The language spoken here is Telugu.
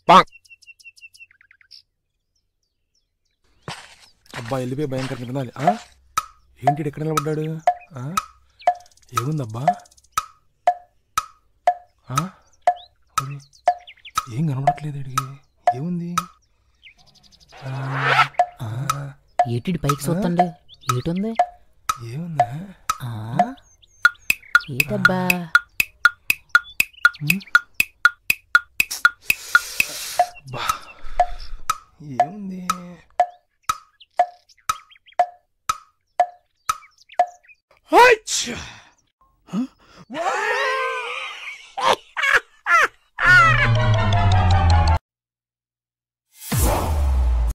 అబ్బా వెళ్ళిపోయి భయంకరంగా తినాలి ఆ? ఏంటి ఈడు ఎక్కడ నిలబడ్డాడు ఆ? ఏముందబ్బా ఆ? ఒరే, ఏం కనబడట్లేదు వీడికి ఏముంది ఏటిడి పైకి చూస్తండి ఏటుంది ఏముందా ఆ? ఏటబ్బా ఏముంది హైచ్చా!